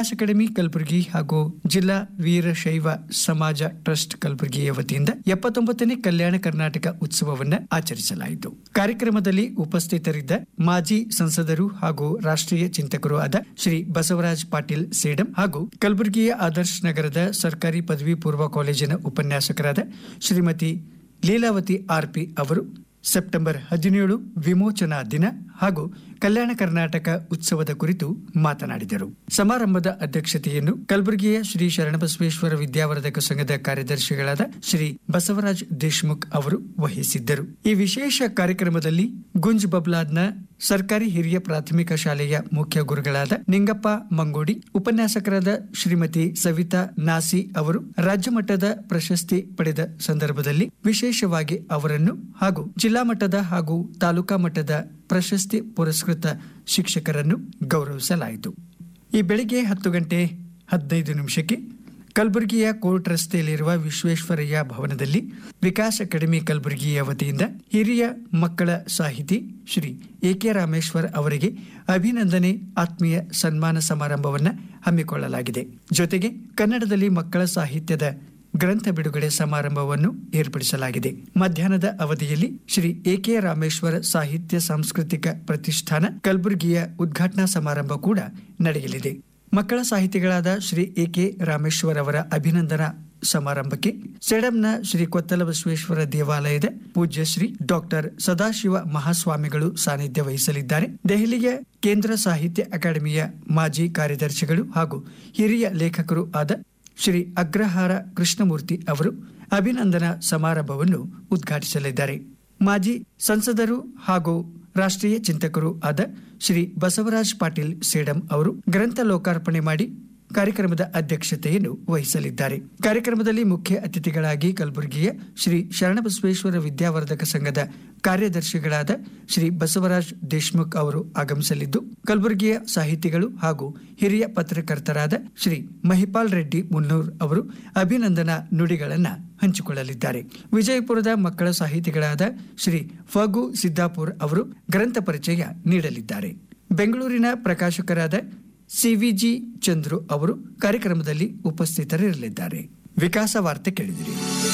academy Kalaburagi ಹಾಗೂ ಜಿಲ್ಲಾ ವೀರಶೈವ ಸಮಾಜ ಟ್ರಸ್ಟ್ ಕಲಬುರಗಿಯ ವತಿಯಿಂದ ಎಪ್ಪತ್ತೊಂಬತ್ತನೇ ಕಲ್ಯಾಣ ಕರ್ನಾಟಕ ಉತ್ಸವವನ್ನು ಆಚರಿಸಲಾಯಿತು ಕಾರ್ಯಕ್ರಮದಲ್ಲಿ ಉಪಸ್ಥಿತರಿದ್ದ ಮಾಜಿ ಸಂಸದರು ಹಾಗೂ ರಾಷ್ಟ್ರೀಯ ಚಿಂತಕರು ಆದ ಶ್ರೀ ಬಸವರಾಜ್ ಪಾಟೀಲ್ ಸೇಡಂ ಹಾಗೂ ಕಲಬುರಗಿಯ ಆದರ್ಶ್ ನಗರದ ಸರ್ಕಾರಿ ಪದವಿ ಪೂರ್ವ ಕಾಲೇಜಿನ ಉಪನ್ಯಾಸಕರಾದ ಶ್ರೀಮತಿ ಲೀಲಾವತಿ ಆರ್ಪಿ ಅವರು ಸೆಪ್ಟೆಂಬರ್ ಹದಿನೇಳು ವಿಮೋಚನಾ ದಿನ ಹಾಗೂ ಕಲ್ಯಾಣ ಕರ್ನಾಟಕ ಉತ್ಸವದ ಕುರಿತು ಮಾತನಾಡಿದರು ಸಮಾರಂಭದ ಅಧ್ಯಕ್ಷತೆಯನ್ನು ಕಲಬುರಗಿಯ ಶ್ರೀ ಶರಣಬಸವೇಶ್ವರ ವಿದ್ಯಾವರ್ಧಕ ಸಂಘದ ಕಾರ್ಯದರ್ಶಿಗಳಾದ ಶ್ರೀ ಬಸವರಾಜ್ ದೇಶ್ಮುಖ್ ಅವರು ವಹಿಸಿದ್ದರು ಈ ವಿಶೇಷ ಕಾರ್ಯಕ್ರಮದಲ್ಲಿ ಗುಂಜ್ ಬಬ್ಲಾದ್ನ ಸರ್ಕಾರಿ ಹಿರಿಯ ಪ್ರಾಥಮಿಕ ಶಾಲೆಯ ಮುಖ್ಯ ಗುರುಗಳಾದ ನಿಂಗಪ್ಪ ಮಂಗೋಡಿ ಉಪನ್ಯಾಸಕರಾದ ಶ್ರೀಮತಿ ಸವಿತಾ ನಾಸಿ ಅವರು ರಾಜ್ಯ ಮಟ್ಟದ ಪ್ರಶಸ್ತಿ ಪಡೆದ ಸಂದರ್ಭದಲ್ಲಿ ವಿಶೇಷವಾಗಿ ಅವರನ್ನು ಹಾಗೂ ಜಿಲ್ಲಾ ಮಟ್ಟದ ಹಾಗೂ ತಾಲೂಕಾ ಮಟ್ಟದ ಪ್ರಶಸ್ತಿ ಪುರಸ್ಕೃತ ಶಿಕ್ಷಕರನ್ನು ಗೌರವಿಸಲಾಯಿತು ಈ ಬೆಳಿಗ್ಗೆ ಹತ್ತು ಗಂಟೆ ಹದಿನೈದು ನಿಮಿಷಕ್ಕೆ ಕಲಬುರಗಿಯ ಕೋರ್ಟ್ ರಸ್ತೆಯಲ್ಲಿರುವ ವಿಶ್ವೇಶ್ವರಯ್ಯ ಭವನದಲ್ಲಿ ವಿಕಾಸ್ ಅಕಾಡೆಮಿ ಕಲಬುರಗಿಯ ವತಿಯಿಂದ ಹಿರಿಯ ಮಕ್ಕಳ ಸಾಹಿತಿ ಶ್ರೀ ಎ ಕೆ ರಾಮೇಶ್ವರ್ ಅವರಿಗೆ ಅಭಿನಂದನೆ ಆತ್ಮೀಯ ಸನ್ಮಾನ ಸಮಾರಂಭವನ್ನು ಹಮ್ಮಿಕೊಳ್ಳಲಾಗಿದೆ ಜೊತೆಗೆ ಕನ್ನಡದಲ್ಲಿ ಮಕ್ಕಳ ಸಾಹಿತ್ಯದ ಗ್ರಂಥ ಬಿಡುಗಡೆ ಸಮಾರಂಭವನ್ನು ಏರ್ಪಡಿಸಲಾಗಿದೆ ಮಧ್ಯಾಹ್ನದ ಅವಧಿಯಲ್ಲಿ ಶ್ರೀ ಎ ಕೆ ರಾಮೇಶ್ವರ ಸಾಹಿತ್ಯ ಸಾಂಸ್ಕೃತಿಕ ಪ್ರತಿಷ್ಠಾನ ಕಲಬುರಗಿಯ ಉದ್ಘಾಟನಾ ಸಮಾರಂಭ ಕೂಡ ನಡೆಯಲಿದೆ ಮಕ್ಕಳ ಸಾಹಿತಿಗಳಾದ ಶ್ರೀ ಎ ಕೆ ರಾಮೇಶ್ವರ್ ಅವರ ಅಭಿನಂದನಾ ಸಮಾರಂಭಕ್ಕೆ ಸೇಡಂನ ಶ್ರೀ ಕೊತ್ತಲ ಬಸವೇಶ್ವರ ದೇವಾಲಯದ ಪೂಜ್ಯ ಶ್ರೀ ಡಾಕ್ಟರ್ ಸದಾಶಿವ ಮಹಾಸ್ವಾಮಿಗಳು ಸಾನ್ನಿಧ್ಯ ವಹಿಸಲಿದ್ದಾರೆ ದೆಹಲಿಯ ಕೇಂದ್ರ ಸಾಹಿತ್ಯ ಅಕಾಡೆಮಿಯ ಮಾಜಿ ಕಾರ್ಯದರ್ಶಿಗಳು ಹಾಗೂ ಹಿರಿಯ ಲೇಖಕರು ಆದ ಶ್ರೀ ಅಗ್ರಹಾರ ಕೃಷ್ಣಮೂರ್ತಿ ಅವರು ಅಭಿನಂದನಾ ಸಮಾರಂಭವನ್ನು ಉದ್ಘಾಟಿಸಲಿದ್ದಾರೆ ಮಾಜಿ ಸಂಸದರು ಹಾಗೂ ರಾಷ್ಟ್ರೀಯ ಚಿಂತಕರು ಆದ ಶ್ರೀ ಬಸವರಾಜ್ ಪಾಟೀಲ್ ಸೇಡಂ ಅವರು ಗ್ರಂಥ ಲೋಕಾರ್ಪಣೆ ಮಾಡಿ ಕಾರ್ಯಕ್ರಮದ ಅಧ್ಯಕ್ಷತೆಯನ್ನು ವಹಿಸಲಿದ್ದಾರೆ ಕಾರ್ಯಕ್ರಮದಲ್ಲಿ ಮುಖ್ಯ ಅತಿಥಿಗಳಾಗಿ ಕಲಬುರಗಿಯ ಶ್ರೀ ಶರಣಬಸವೇಶ್ವರ ವಿದ್ಯಾವರ್ಧಕ ಸಂಘದ ಕಾರ್ಯದರ್ಶಿಗಳಾದ ಶ್ರೀ ಬಸವರಾಜ್ ದೇಶ್ಮುಖ್ ಅವರು ಆಗಮಿಸಲಿದ್ದು ಕಲಬುರಗಿಯ ಸಾಹಿತಿಗಳು ಹಾಗೂ ಹಿರಿಯ ಪತ್ರಕರ್ತರಾದ ಶ್ರೀ ಮಹಿಪಾಲ್ ರೆಡ್ಡಿ ಮುನ್ನೂರ್ ಅವರು ಅಭಿನಂದನಾ ನುಡಿಗಳನ್ನ ಹಂಚಿಕೊಳ್ಳಲಿದ್ದಾರೆ ವಿಜಯಪುರದ ಮಕ್ಕಳ ಸಾಹಿತಿಗಳಾದ ಶ್ರೀ ಫಗು ಸಿದ್ದಾಪುರ್ ಅವರು ಗ್ರಂಥ ಪರಿಚಯ ನೀಡಲಿದ್ದಾರೆ ಬೆಂಗಳೂರಿನ ಪ್ರಕಾಶಕರಾದ ಸಿವಿಜಿ ಚಂದ್ರು ಅವರು ಕಾರ್ಯಕ್ರಮದಲ್ಲಿ ಉಪಸ್ಥಿತರಿರಲಿದ್ದಾರೆ ವಿಕಾಸ ವಾರ್ತೆ ಕೇಳಿದಿರಿ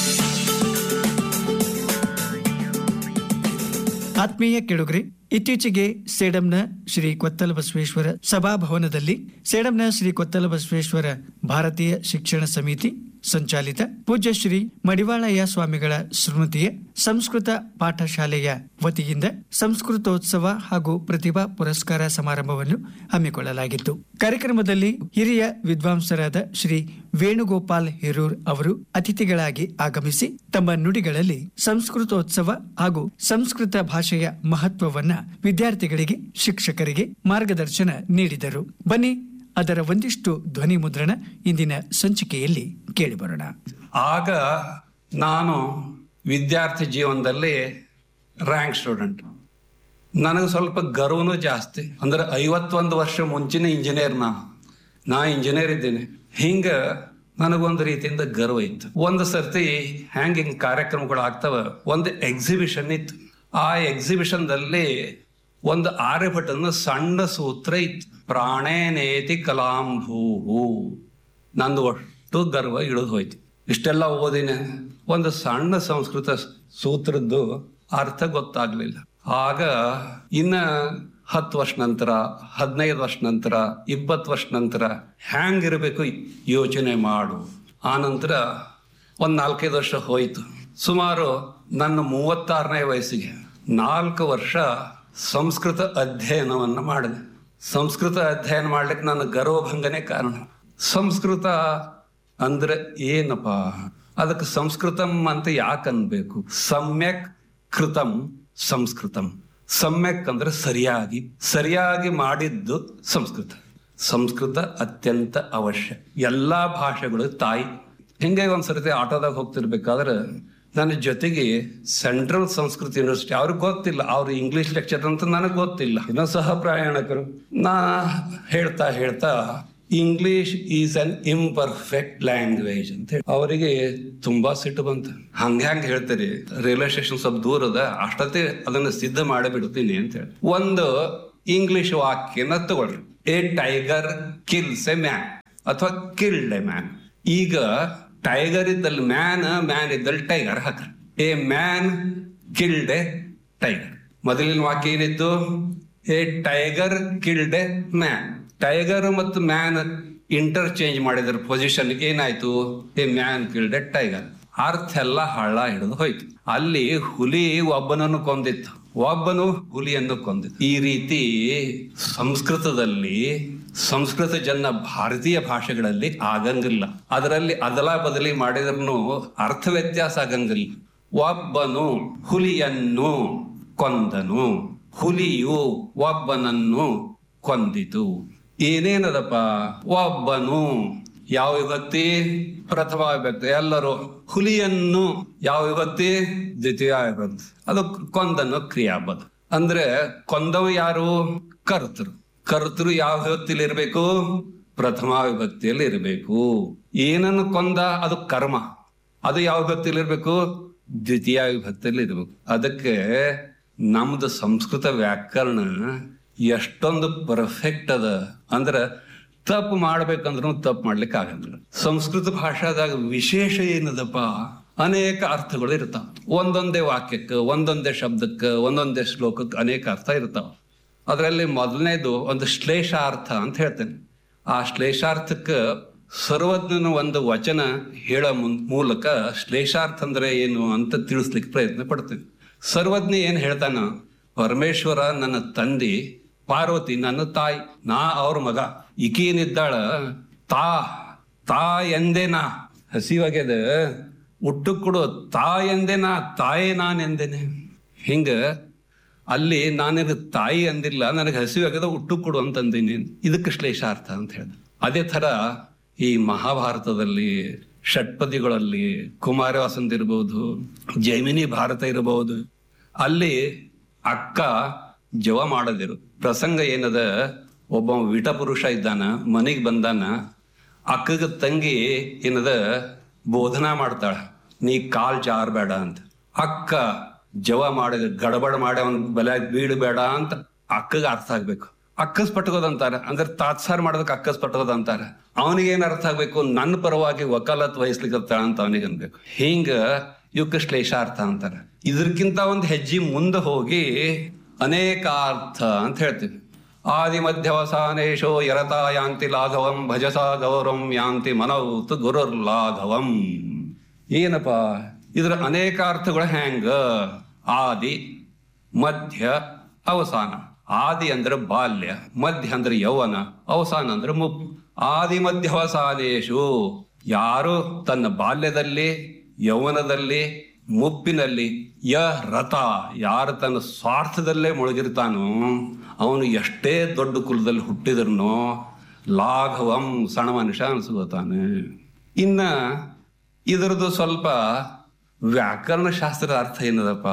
ಆತ್ಮೀಯ ಕೆಡುಗರೆ ಇತ್ತೀಚೆಗೆ ಸೇಡಂನ ಶ್ರೀ ಕೊತ್ತಲ ಬಸವೇಶ್ವರ ಸಭಾಭವನದಲ್ಲಿ ಸೇಡಂನ ಶ್ರೀ ಕೊತ್ತಲ ಬಸವೇಶ್ವರ ಭಾರತೀಯ ಶಿಕ್ಷಣ ಸಮಿತಿ ಸಂಚಾಲಿತ ಪೂಜ್ಯ ಶ್ರೀ ಮಡಿವಾಳಯ್ಯ ಸ್ವಾಮಿಗಳ ಸ್ಮೃತಿಯ ಸಂಸ್ಕೃತ ಪಾಠಶಾಲೆಯ ವತಿಯಿಂದ ಸಂಸ್ಕೃತೋತ್ಸವ ಹಾಗೂ ಪ್ರತಿಭಾ ಪುರಸ್ಕಾರ ಸಮಾರಂಭವನ್ನು ಹಮ್ಮಿಕೊಳ್ಳಲಾಗಿತ್ತು ಕಾರ್ಯಕ್ರಮದಲ್ಲಿ ಹಿರಿಯ ವಿದ್ವಾಂಸರಾದ ಶ್ರೀ ವೇಣುಗೋಪಾಲ್ ಹಿರೂರ್ ಅವರು ಅತಿಥಿಗಳಾಗಿ ಆಗಮಿಸಿ ತಮ್ಮ ನುಡಿಗಳಲ್ಲಿ ಸಂಸ್ಕೃತೋತ್ಸವ ಹಾಗೂ ಸಂಸ್ಕೃತ ಭಾಷೆಯ ಮಹತ್ವವನ್ನ ವಿದ್ಯಾರ್ಥಿಗಳಿಗೆ ಶಿಕ್ಷಕರಿಗೆ ಮಾರ್ಗದರ್ಶನ ನೀಡಿದರು ಬನ್ನಿ ಅದರ ಒಂದಿಷ್ಟು ಧ್ವನಿ ಮುದ್ರಣ ಇಂದಿನ ಸಂಚಿಕೆಯಲ್ಲಿ ಕೇಳಿಬರೋಣ ಆಗ ನಾನು ವಿದ್ಯಾರ್ಥಿ ಜೀವನದಲ್ಲಿ ರ್ಯಾಂಕ್ ಸ್ಟೂಡೆಂಟ್ ನನಗೆ ಸ್ವಲ್ಪ ಗರ್ವನೂ ಜಾಸ್ತಿ ಅಂದ್ರೆ ಐವತ್ತೊಂದು ವರ್ಷ ಮುಂಚಿನ ಇಂಜಿನಿಯರ್ ನಾ ನಾ ಇಂಜಿನಿಯರ್ ಇದ್ದೀನಿ ಹಿಂಗ ನನಗೊಂದು ರೀತಿಯಿಂದ ಗರ್ವ ಇತ್ತು ಒಂದು ಸರ್ತಿ ಹ್ಯಾಂಗ ಹಿಂಗ್ ಕಾರ್ಯಕ್ರಮಗಳು ಆಗ್ತವ ಒಂದು ಎಕ್ಸಿಬಿಷನ್ ಇತ್ತು ಆ ಎಕ್ಸಿಬಿಷನ್ದಲ್ಲಿ ಒಂದು ಆರ್ಯಭಟನ ಸಣ್ಣ ಸೂತ್ರ ಇತ್ತು ಪ್ರಾಣೇನೇತಿ ಕಲಾಂಭೂಹು ನಂದು ಅಷ್ಟು ಗರ್ವ ಇಳಿದು ಹೋಯ್ತು ಇಷ್ಟೆಲ್ಲ ಓದಿನ ಒಂದು ಸಣ್ಣ ಸಂಸ್ಕೃತ ಸೂತ್ರದ್ದು ಅರ್ಥ ಗೊತ್ತಾಗ್ಲಿಲ್ಲ ಆಗ ಇನ್ನ ಹತ್ತು ವರ್ಷ ನಂತರ ಹದಿನೈದು ವರ್ಷ ನಂತರ ಇಪ್ಪತ್ತು ವರ್ಷ ನಂತರ ಹ್ಯಾಂಗಿರ್ಬೇಕು ಯೋಚನೆ ಮಾಡು ಆ ನಂತರ ಒಂದ್ ನಾಲ್ಕೈದು ವರ್ಷ ಹೋಯ್ತು ಸುಮಾರು ನನ್ನ ಮೂವತ್ತಾರನೇ ವಯಸ್ಸಿಗೆ ನಾಲ್ಕು ವರ್ಷ ಸಂಸ್ಕೃತ ಅಧ್ಯಯನವನ್ನ ಮಾಡಿದೆ ಸಂಸ್ಕೃತ ಅಧ್ಯಯನ ಮಾಡ್ಲಿಕ್ಕೆ ನನ್ನ ಗರ್ವಭಂಗನೇ ಕಾರಣ ಸಂಸ್ಕೃತ ಅಂದ್ರೆ ಏನಪ್ಪ ಅದಕ್ಕೆ ಸಂಸ್ಕೃತಂ ಅಂತ ಯಾಕೆ ಅನ್ಬೇಕು ಸಮ್ಯಕ್ ಕೃತಂ ಸಂಸ್ಕೃತಂ ಸಮ್ಯಕ್ ಅಂದ್ರೆ ಸರಿಯಾಗಿ ಸರಿಯಾಗಿ ಮಾಡಿದ್ದು ಸಂಸ್ಕೃತ ಸಂಸ್ಕೃತ ಅತ್ಯಂತ ಅವಶ್ಯ ಎಲ್ಲಾ ಭಾಷೆಗಳು ತಾಯಿ ಹಿಂಗೆ ಒಂದ್ಸರ್ತಿ ಆಟೋದಾಗ ಹೋಗ್ತಿರ್ಬೇಕಾದ್ರೆ ನನ್ನ ಜೊತೆಗೆ ಸೆಂಟ್ರಲ್ ಸಂಸ್ಕೃತ ಯೂನಿವರ್ಸಿಟಿ ಅವ್ರಿಗೆ ಗೊತ್ತಿಲ್ಲ ಅವ್ರು ಇಂಗ್ಲಿಷ್ ಲೆಕ್ಚರ್ ಅಂತ ನನಗೆ ಗೊತ್ತಿಲ್ಲ ಇನ್ನೂ ಸಹ ಪ್ರಯಾಣಿಕರು ನಾ ಹೇಳ್ತಾ ಹೇಳ್ತಾ English is an imperfect language ಅಂತ ಹೇಳಿ ಅವರಿಗೆ ತುಂಬಾ ಸಿಟ್ಟು ಬಂತು ಹಂಗ ಹಂಗ ಹೇಳ್ತೀರಿ ರೈಲ್ವೆ ಸ್ಟೇಷನ್ ಸ್ವಲ್ಪ ದೂರ ಅದ ಅಷ್ಟೊತ್ತೆ ಅದನ್ನ ಸಿದ್ಧ ಮಾಡಿ ಬಿಡ್ತೀನಿ ಅಂತ ಹೇಳಿ ಒಂದು ಇಂಗ್ಲಿಷ್ ವಾಕ್ಯನ ತಗೊಳ್ರಿ a tiger kills a man ಅಥವಾ ಕಿಲ್ಡ್ ಎ ಮ್ಯಾನ್ ಈಗ ಟೈಗರ್ ಇದ್ದಲ್ಲಿ ಮ್ಯಾನ್ ಮ್ಯಾನ್ ಇದ್ದಲ್ಲಿ ಟೈಗರ್ ಹಾಕ್ರಿ a man killed A tiger ಮೊದಲಿನ ವಾಕ್ಯ ಏನಿತ್ತು a tiger killed a man tiger ಮತ್ತು ಮ್ಯಾನ್ ಇಂಟರ್ಚೇಂಜ್ ಮಾಡಿದ್ರ ಪೊಸಿಷನ್ ಏನಾಯ್ತು ಎ ಮ್ಯಾನ್ ಕಿಲ್ಡ್ ಎ ಟೈಗರ್ ಅರ್ಥ ಎಲ್ಲ ಹಳ್ಳ ಹಿಡಿದು ಹೋಯ್ತು ಅಲ್ಲಿ ಹುಲಿ ಒಬ್ಬನನ್ನು ಕೊಂದಿತ್ತು ಒಬ್ಬನು ಹುಲಿಯನ್ನು ಕೊಂದಿತ್ತು ಈ ರೀತಿ ಸಂಸ್ಕೃತದಲ್ಲಿ ಸಂಸ್ಕೃತ ಜನ ಭಾರತೀಯ ಭಾಷೆಗಳಲ್ಲಿ ಆಗಂಗಿಲ್ಲ ಅದರಲ್ಲಿ ಅದಲ ಬದಲಿ ಮಾಡಿದ್ರೂ ಅರ್ಥ ವ್ಯತ್ಯಾಸ ಆಗಂಗಿಲ್ಲ ಒಬ್ಬನು ಹುಲಿಯನ್ನು ಕೊಂದನು ಹುಲಿಯು ಒಬ್ಬನನ್ನು ಕೊಂದಿತು ಏನೇನದಪ್ಪ ಒಬ್ಬನು ಯಾವ ವಿಭಕ್ತಿ ಪ್ರಥಮ ವಿಭಕ್ತಿ ಎಲ್ಲರೂ ಹುಲಿಯನ್ನು ಯಾವ ವಿಭಕ್ತಿ ದ್ವಿತೀಯ ವಿಭಕ್ತಿ ಅದು ಕೊಂದನು ಕ್ರಿಯಾಪದ ಅಂದ್ರೆ ಕೊಂದವ ಯಾರು ಕರ್ತರು ಕರ್ತರು ಯಾವ ವಿಭಕ್ತಿಯಲ್ಲಿ ಇರಬೇಕು ಪ್ರಥಮ ವಿಭಕ್ತಿಯಲ್ಲಿ ಇರಬೇಕು ಏನನ್ನು ಕೊಂದ ಅದು ಕರ್ಮ ಅದು ಯಾವ ವಿಭಕ್ತಿಯಲ್ಲಿ ಇರಬೇಕು ದ್ವಿತೀಯ ವಿಭಕ್ತಿಯಲ್ಲಿ ಇರಬೇಕು ಅದಕ್ಕೆ ನಮ್ದು ಸಂಸ್ಕೃತ ವ್ಯಾಕರಣ ಎಷ್ಟೊಂದು ಪರ್ಫೆಕ್ಟ್ ಅದ ಅಂದ್ರ ತಪ್ಪು ಮಾಡ್ಬೇಕಂದ್ರೂ ತಪ್ಪು ಮಾಡ್ಲಿಕ್ಕೆ ಆಗಂಗಿಲ್ಲ ಸಂಸ್ಕೃತ ಭಾಷಾದಾಗ ವಿಶೇಷ ಏನದಪ್ಪ ಅನೇಕ ಅರ್ಥಗಳು ಇರ್ತಾವ ಒಂದೊಂದೇ ವಾಕ್ಯಕ್ಕೆ ಒಂದೊಂದೇ ಶಬ್ದಕ್ಕೆ ಒಂದೊಂದೇ ಶ್ಲೋಕಕ್ಕೆ ಅನೇಕ ಅರ್ಥ ಇರ್ತಾವ ಅದರಲ್ಲಿ ಮೊದಲನೇದು ಒಂದು ಶ್ಲೇಷಾರ್ಥ ಅಂತ ಹೇಳ್ತೇನೆ ಆ ಶ್ಲೇಷಾರ್ಥಕ್ಕೆ ಸರ್ವಜ್ಞನ ಒಂದು ವಚನ ಹೇಳೋ ಮುನ್- ಮೂಲಕ ಶ್ಲೇಷಾರ್ಥ ಅಂದ್ರೆ ಏನು ಅಂತ ತಿಳಿಸ್ಲಿಕ್ಕೆ ಪ್ರಯತ್ನ ಪಡ್ತೇನೆ ಸರ್ವಜ್ಞ ಏನ್ ಹೇಳ್ತಾನ ಪರಮೇಶ್ವರ ನನ್ನ ತಂದೆ ಪಾರ್ವತಿ ನನ್ನ ತಾಯಿ ನಾ ಅವ್ರ ಮಗ ಈಕೇನಿದ್ದಾಳ ತಾ ತಾ ಎಂದೇ ನಾ ಹಸಿವಾಗ್ಯದ ಹುಟ್ಟು ಕೊಡು ತಾ ಎಂದೇ ನಾ ತಾಯೇ ನಾನ್ ಎಂದೇನೆ ಹಿಂಗ ಅಲ್ಲಿ ನಾನಿಗೆ ತಾಯಿ ಅಂದಿಲ್ಲ ನನಗೆ ಹಸಿವಾಗದ ಹುಟ್ಟು ಕೊಡು ಅಂತಂದೀನಿ ಇದಕ್ಕೆ ಶ್ಲೇಷಾರ್ಥ ಅಂತ ಹೇಳಿದೆ ಅದೇ ತರ ಈ ಮಹಾಭಾರತದಲ್ಲಿ ಷಟ್ಪದಿಗಳಲ್ಲಿ ಕುಮಾರವಾಸಂತ ಇರಬಹುದು ಜೈಮಿನಿ ಭಾರತ ಇರಬಹುದು ಅಲ್ಲಿ ಅಕ್ಕ ಜವ ಮಾಡದಿರು ಪ್ರಸಂಗ ಏನದ ಒಬ್ಬ ವಿಟ ಪುರುಷ ಇದ್ದಾನ ಮನೆಗೆ ಬಂದಾನ ಅಕ್ಕಗ ತಂಗಿ ಏನದ ಬೋಧನಾ ಮಾಡ್ತಾಳ ನೀ ಕಾಲ್ ಜಾರಬೇಡ ಅಂತ ಅಕ್ಕ ಜವ ಮಾಡಿದ ಗಡಬಡ ಮಾಡಿ ಅವನ್ ಬಲೆಯಾಗಿ ಬೀಳಬೇಡ ಅಂತ ಅಕ್ಕಗ ಅರ್ಥ ಆಗ್ಬೇಕು ಅಕ್ಕಸ್ ಪಟ್ಕೋದಂತಾರ ಅಂದ್ರೆ ತಾತ್ಸಾರ ಮಾಡೋದಕ್ಕೆ ಅಕ್ಕಸ್ ಪಟ್ಕೋದಂತಾರ ಅವನಿಗೆ ಏನ್ ಅರ್ಥ ಆಗ್ಬೇಕು ನನ್ನ ಪರವಾಗಿ ವಕಾಲತ್ ವಹಿಸ್ಲಿಕ್ಕೆ ಅಂತ ಅವನಿಗೆ ಅನ್ಬೇಕು ಹಿಂಗ ಇವಕ್ಕೆ ಶ್ಲೇಷಾರ್ಥ ಅಂತಾರ ಇದಕ್ಕಿಂತ ಒಂದು ಹೆಜ್ಜೆ ಮುಂದೆ ಹೋಗಿ ಅನೇಕ ಅರ್ಥ ಅಂತ ಹೇಳ್ತೀವಿ ಆದಿ ಮಧ್ಯವಸಾನೇಶೋ ಯರತಾ ಯಾಂತಿ ಲಾಘವಂ ಭಜಸಾ ಗೌರವಂ ಯಾಂತಿ ಮನೌತ್ ಗುರುರ್ ಲಾಘವಂ ಏನಪ್ಪ ಇದ್ರ ಅನೇಕ ಅರ್ಥಗಳು ಹ್ಯಾಂಗ ಆದಿ ಮಧ್ಯ ಅವಸಾನ ಆದಿ ಅಂದ್ರೆ ಬಾಲ್ಯ ಮಧ್ಯ ಅಂದ್ರೆ ಯೌವನ ಅವಸಾನ ಅಂದ್ರೆ ಮುಪ್ಪು ಆದಿ ಮಧ್ಯವಸಾನೇಶು ಯಾರು ತನ್ನ ಬಾಲ್ಯದಲ್ಲಿ ಯೌವನದಲ್ಲಿ ಮುಪ್ಪಿನಲ್ಲಿ ಯ ರಥ ಯಾರು ತನ್ನ ಸ್ವಾರ್ಥದಲ್ಲೇ ಮುಳುಗಿರ್ತಾನೋ ಅವನು ಎಷ್ಟೇ ದೊಡ್ಡ ಕುಲದಲ್ಲಿ ಹುಟ್ಟಿದ್ರೂ ಲಾಘವಂ ಸಣ್ಣ ಮನುಷ್ಯ ಅನ್ಸ್ಕೋತಾನೆ ಇನ್ನ ಇದರದ್ದು ಸ್ವಲ್ಪ ವ್ಯಾಕರಣ ಶಾಸ್ತ್ರದ ಅರ್ಥ ಏನದಪ್ಪ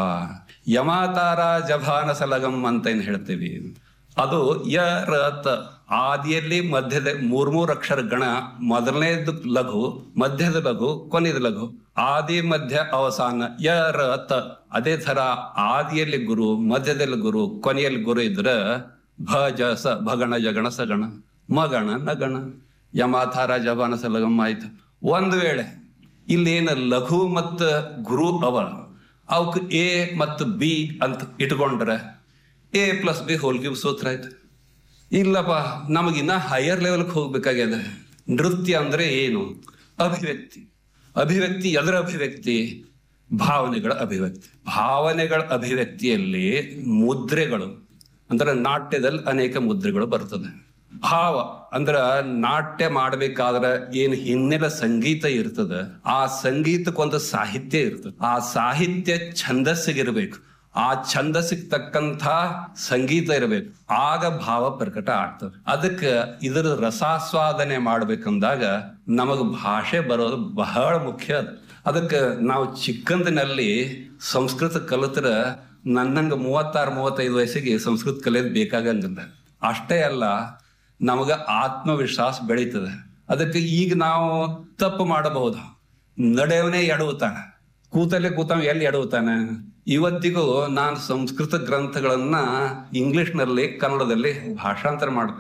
ಯಮಾತಾರ ಜಭಾನ ಸಲಗಂ ಅಂತ ಏನ್ ಹೇಳ್ತೀವಿ ಅದು ಯ ರ ತ ಆದಿಯಲ್ಲಿ ಮಧ್ಯದ ಮೂರ್ ಮೂರ್ ಅಕ್ಷರ ಗಣ ಮೊದಲನೇದು ಲಘು ಮಧ್ಯದ ಲಘು ಕೊನೆಯದ ಲಘು ಆದಿ ಮಧ್ಯ ಅವಸಾನ ಯ ರ ತ ಅದೇ ತರ ಆದಿಯಲ್ಲಿ ಗುರು ಮಧ್ಯದಲ್ಲಿ ಗುರು ಕೊನೆಯಲ್ಲಿ ಗುರು ಇದ್ರ ಭ ಜ ಸ ಭಗಣ ಜಗಣ ಸಗಣ ಮಗಣ ನಗಣ ಯಮಾಥಾರ ಜಭಾನ ಸಲಗಂ ಆಯ್ತು ಒಂದು ವೇಳೆ ಇಲ್ಲೇನ ಲಘು ಮತ್ತು ಗುರು ಅವ ಅವಕ್ ಎ ಮತ್ತು ಬಿ ಅಂತ ಇಟ್ಕೊಂಡ್ರೆ ಎ ಪ್ಲಸ್ ಬಿ ಹೋಲ್ಗಿ ಸೂತ್ರ ಆಯ್ತು ಇಲ್ಲಪ್ಪ ನಮಗಿನ್ನ ಹೈಯರ್ ಲೆವೆಲ್ಗೆ ಹೋಗ್ಬೇಕಾಗ್ಯದ ನೃತ್ಯ ಅಂದ್ರೆ ಏನು ಅಭಿವ್ಯಕ್ತಿ ಅಭಿವ್ಯಕ್ತಿ ಎದರ ಅಭಿವ್ಯಕ್ತಿ ಭಾವನೆಗಳ ಅಭಿವ್ಯಕ್ತಿ ಭಾವನೆಗಳ ಅಭಿವ್ಯಕ್ತಿಯಲ್ಲಿ ಮುದ್ರೆಗಳು ಅಂದ್ರೆ ನಾಟ್ಯದಲ್ಲಿ ಅನೇಕ ಮುದ್ರೆಗಳು ಬರ್ತದೆ ಭಾವ ಅಂದ್ರ ನಾಟ್ಯ ಮಾಡ್ಬೇಕಾದ್ರ ಏನ್ ಹಿನ್ನೆಲೆ ಸಂಗೀತ ಇರ್ತದ ಆ ಸಂಗೀತಕ್ಕೊಂದು ಸಾಹಿತ್ಯ ಇರ್ತದೆ ಆ ಸಾಹಿತ್ಯ ಛಂದಸ್ಸಿಗಿರ್ಬೇಕು ಆ ಛಂದಸ್ಸಿಗೆ ತಕ್ಕಂಥ ಸಂಗೀತ ಇರಬೇಕು ಆಗ ಭಾವ ಪ್ರಕಟ ಆಗ್ತದೆ ಅದಕ್ಕೆ ಇದರ ರಸಾಸ್ವಾದನೆ ಮಾಡ್ಬೇಕಂದಾಗ ನಮಗ ಭಾಷೆ ಬರೋದು ಬಹಳ ಮುಖ್ಯ ಅದ ಅದಕ್ಕೆ ನಾವು ಚಿಕ್ಕಂದಿನಲ್ಲಿ ಸಂಸ್ಕೃತ ಕಲಿತರ ನನ್ನಂಗ ಮೂವತ್ತಾರು ಮೂವತ್ತೈದು ವಯಸ್ಸಿಗೆ ಸಂಸ್ಕೃತ ಕಲಿಯೋದು ಬೇಕಾಗಂಗಿಲ್ಲ ಅಷ್ಟೇ ಅಲ್ಲ ನಮಗ ಆತ್ಮವಿಶ್ವಾಸ ಬೆಳೀತದೆ ಅದಕ್ಕೆ ಈಗ ನಾವು ತಪ್ಪು ಮಾಡಬಹುದು ನಡೆಯವನೇ ಎಡವುತ್ತಾನ ಕೂತಲ್ಲೇ ಕೂತಾವ ಎಲ್ಲಿ ಎಡವುತ್ತಾನೆ ಇವತ್ತಿಗೂ ನಾನು ಸಂಸ್ಕೃತ ಗ್ರಂಥಗಳನ್ನ ಇಂಗ್ಲಿಷ್ನಲ್ಲಿ ಕನ್ನಡದಲ್ಲಿ ಭಾಷಾಂತರ ಮಾಡ್ತೇನೆ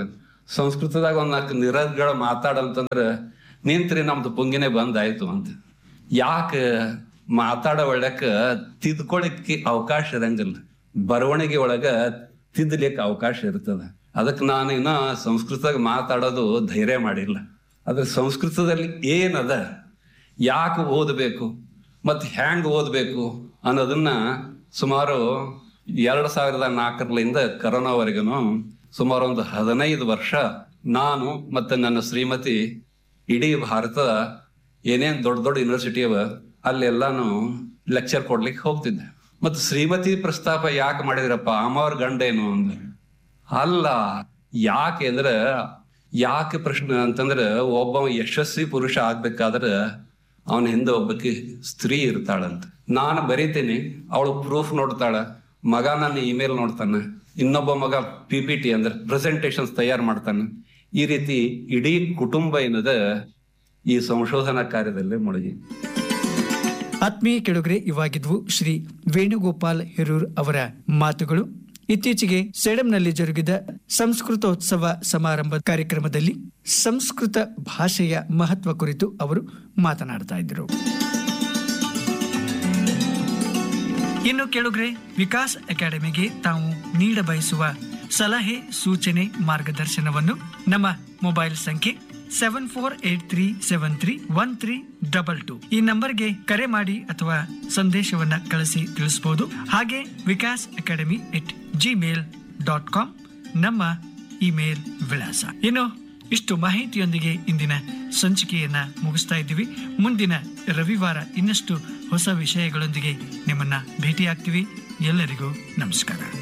ಸಂಸ್ಕೃತದಾಗ ಒಂದ್ ನಾಲ್ಕು ನಿರರ್ಗಳ ಮಾತಾಡಂತಂದ್ರ ನಿಂತ್ರಿ ನಮ್ದು ಪುಂಗಿನೇ ಬಂದಾಯ್ತು ಅಂತ ಯಾಕೆ ಮಾತಾಡೋ ಒಳಕ ತಿದ್ಕೊಳಿಕ್ಕೆ ಅವಕಾಶ ಇರಂಗಿಲ್ಲ ಬರವಣಿಗೆ ಒಳಗ ತಿದ್ದಲಿಕ್ಕೆ ಅವಕಾಶ ಇರ್ತದ ಅದಕ್ಕೆ ನಾನು ಇನ್ನ ಸಂಸ್ಕೃತದಾಗ ಮಾತಾಡೋದು ಧೈರ್ಯ ಮಾಡಿಲ್ಲ ಅದ್ರ ಸಂಸ್ಕೃತದಲ್ಲಿ ಏನದ ಯಾಕೆ ಓದಬೇಕು ಮತ್ತು ಹ್ಯಾಂಗ್ ಓದಬೇಕು ಅನ್ನೋದನ್ನ ಸುಮಾರು ಎರಡು ಸಾವಿರದ ನಾಲ್ಕರಲಿಂದ ಕರೋನಾವರೆಗೂ ಸುಮಾರು ಒಂದು ಹದಿನೈದು ವರ್ಷ ನಾನು ಮತ್ತು ನನ್ನ ಶ್ರೀಮತಿ ಇಡೀ ಭಾರತದ ಏನೇನ್ ದೊಡ್ಡ ದೊಡ್ಡ ಯೂನಿವರ್ಸಿಟಿ ಅವ ಅಲ್ಲೆಲ್ಲಾನು ಲೆಕ್ಚರ್ ಕೊಡ್ಲಿಕ್ಕೆ ಹೋಗ್ತಿದ್ದೆ ಮತ್ತು ಶ್ರೀಮತಿ ಪ್ರಸ್ತಾಪ ಯಾಕೆ ಮಾಡಿದ್ರಪ್ಪ ಅಮ್ಮವ್ರ ಗಂಡ ಏನು ಅಂದ್ರೆ ಅಲ್ಲ ಯಾಕೆ ಅಂದ್ರೆ ಯಾಕೆ ಪ್ರಶ್ನೆ ಅಂತಂದ್ರೆ ಒಬ್ಬ ಯಶಸ್ವಿ ಪುರುಷ ಆಗ್ಬೇಕಾದ್ರ ಅವನ ಹಿಂದೆ ಒಬ್ಬಕ್ಕೆ ಸ್ತ್ರೀ ಇರ್ತಾಳಂತ ನಾನು ಬರೀತೀನಿ ಅವಳು ಪ್ರೂಫ್ ನೋಡ್ತಾಳ ಮಗ ನನ್ನ ಇಮೇಲ್ ನೋಡ್ತಾನೆ ಇನ್ನೊಬ್ಬ ಮಗ ಪಿ ಪಿ ಟಿ ಅಂದ್ರೆ ಪ್ರೆಸೆಂಟೇಶನ್ಸ್ ತಯಾರು ಮಾಡ್ತಾನೆ ಈ ರೀತಿ ಇಡೀ ಕುಟುಂಬ ಏನದ ಈ ಸಂಶೋಧನಾ ಕಾರ್ಯದಲ್ಲಿ ಮುಳುಗಿ ಆತ್ಮೀಯ ಕೆಡುಗರೆ ಇವಾಗಿದ್ವು ಶ್ರೀ ವೇಣುಗೋಪಾಲ್ ಹಿರೂರ್ ಅವರ ಮಾತುಗಳು ಇತ್ತೀಚೆಗೆ ಸೇಡಂನಲ್ಲಿ ಜರುಗಿದ ಸಂಸ್ಕೃತೋತ್ಸವ ಸಮಾರಂಭ ಕಾರ್ಯಕ್ರಮದಲ್ಲಿ ಸಂಸ್ಕೃತ ಭಾಷೆಯ ಮಹತ್ವ ಕುರಿತು ಅವರು ಮಾತನಾಡ್ತಾ ಇದ್ದರು ಇನ್ನು ಕೆಳುಗ್ರೆ ವಿಕಾಸ್ ಅಕಾಡೆಮಿಗೆ ತಾವು ನೀಡ ಬಯಸುವ ಸಲಹೆ ಸೂಚನೆ ಮಾರ್ಗದರ್ಶನವನ್ನು ನಮ್ಮ ಮೊಬೈಲ್ ಸಂಖ್ಯೆ seven four eight three seven three one three double two ಈ ನಂಬರ್ಗೆ ಕರೆ ಮಾಡಿ ಅಥವಾ ಸಂದೇಶವನ್ನ ಕಳಿಸಿ ತಿಳಿಸಬಹುದು ಹಾಗೆ Vikas academy at gmail dot com ನಮ್ಮ ಇಮೇಲ್ ವಿಳಾಸ ಇನ್ನು ಇಷ್ಟು ಮಾಹಿತಿಯೊಂದಿಗೆ ಇಂದಿನ ಸಂಚಿಕೆಯನ್ನ ಮುಗಿಸ್ತಾ ಇದ್ದೀವಿ ಮುಂದಿನ ರವಿವಾರ ಇನ್ನಷ್ಟು ಹೊಸ ವಿಷಯಗಳೊಂದಿಗೆ ನಿಮ್ಮನ್ನ ಭೇಟಿಯಾಗ್ತೀವಿ ಎಲ್ಲರಿಗೂ ನಮಸ್ಕಾರ